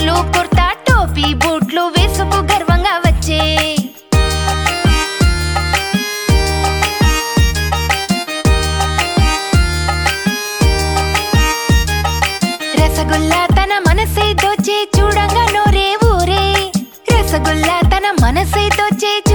చెప్పులు కుర్తా టోపీ బూట్లు వేసుకు గర్వంగా వచ్చే రసగుల్లా తన మనసై దోచే చూడంగా నోరే ఊరే రసగుల్లా తన మనసై దోచే